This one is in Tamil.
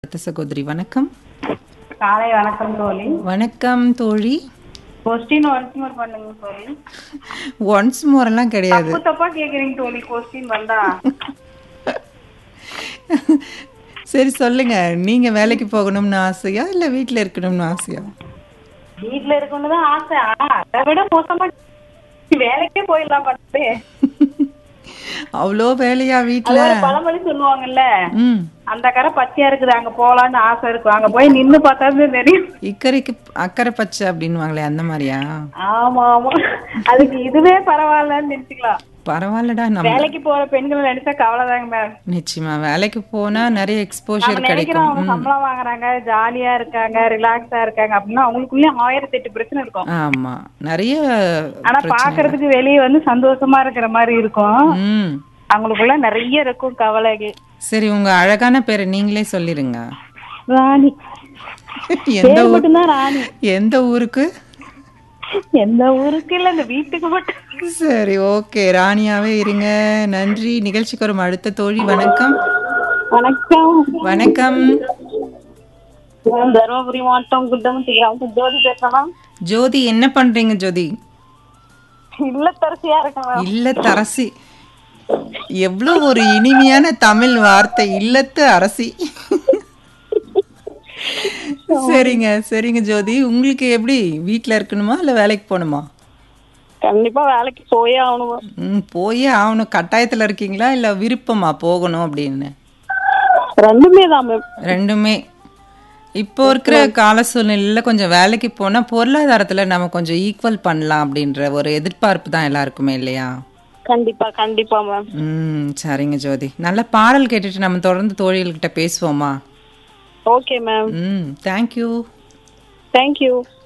அடுத்த சகோதரி வணக்கம் காலை வணக்கம் தோழி வணக்கம் தோழி கொஸ்டின் ஒன்ஸ் மோர் பண்ணுங்க தோழி ஒன்ஸ் மோரெல்லாம் கிடையாது தப்பு தப்பா கேக்குறீங்க தோழி கொஸ்டின் வந்தா சரி சொல்லுங்க நீங்க வேலைக்கு போகணும்னு ஆசையா இல்ல வீட்ல இருக்கணும்னு ஆசையா வீட்ல இருக்கணும்னு தான் ஆசை ஆனா அதை விட மோசமா வேலைக்கே போயிடலாம் பட்டு அவ்வளோ வேலையா அது வீட்ல ஒரு பழமொழி சொல்லுவாங்கல்ல ம் அந்த கரை பச்சையா இருக்குது அங்க போலான்னு ஆசை இருக்கும் அங்க போய் நின்னு பார்த்தா தான் தெரியும் இக்கரைக்கு அக்கறை பச்சை அப்படின்னுவாங்களே அந்த மாதிரியா ஆமா ஆமா அதுக்கு இதுவே பரவாயில்லன்னு நினைச்சுக்கலாம் பரவாயில்லடா நம்ம வேலைக்கு போற பெண்கள் நினைச்சா கவலைதாங்க மேம் நிச்சயமா வேலைக்கு போனா நிறைய எக்ஸ்போஷர் நினைக்கிறோம் கிடைக்கும் அவங்க சம்பளம் வாங்குறாங்க ஜாலியா இருக்காங்க ரிலாக்ஸா இருக்காங்க அப்படின்னா அவங்களுக்குள்ளயும் ஆயிரத்தி எட்டு பிரச்சனை இருக்கும் ஆமா நிறைய ஆனா பாக்குறதுக்கு வெளியே வந்து சந்தோஷமா இருக்கிற மாதிரி இருக்கும் ம் அவங்களுக்குள்ள நிறைய இருக்கும் கவலைகள் சரி உங்க அழகான பேரை நீங்களே சொல்லிருங்க ராணி எந்த பேர் ஊர் மட்டும்தான் ராணி எந்த ஊருக்கு எந்த ஊருக்கு இல்ல இந்த வீட்டுக்கு மட்டும் சரி ஓகே ராணியாவே இருங்க நன்றி நிகழ்ச்சிக்கு வரும் அடுத்த தோழி வணக்கம் வணக்கம் வணக்கம் நான் தருமபுரி மாவட்டம் குட்டமத்தி கிராமத்து ஜோதி பேசலாம் ஜோதி என்ன பண்றீங்க ஜோதி இல்லத்தரசியா இருக்கேன் இல்ல தரசி எவ்வளோ ஒரு இனிமையான தமிழ் வார்த்தை இல்லத்து அரசி சரிங்க சரிங்க ஜோதி உங்களுக்கு எப்படி வீட்ல இருக்கணுமா இல்ல வேலைக்கு போகணுமா கண்டிப்பா வேலைக்கு போயே ஆகணும் ம் போயே ஆகணும் கட்டாயத்துல இருக்கீங்களா இல்ல விருப்பமா போகணும் அப்படின்னு ரெண்டுமே தான் மேம் ரெண்டுமே இப்போ இருக்கிற கால சூழ்நிலையில கொஞ்சம் வேலைக்கு போனா பொருளாதாரத்துல நம்ம கொஞ்சம் ஈக்குவல் பண்ணலாம் அப்படின்ற ஒரு எதிர்பார்ப்பு தான் எல்லாருக்குமே இல்லையா கண்டிப்பா கண்டிப்பா மேம் ம் சரிங்க ஜோதி நல்ல பாடல் கேட்டுட்டு நம்ம தொடர்ந்து தோழிகள்கிட்ட பேசுவோமா okay ma'am hmm thank you thank you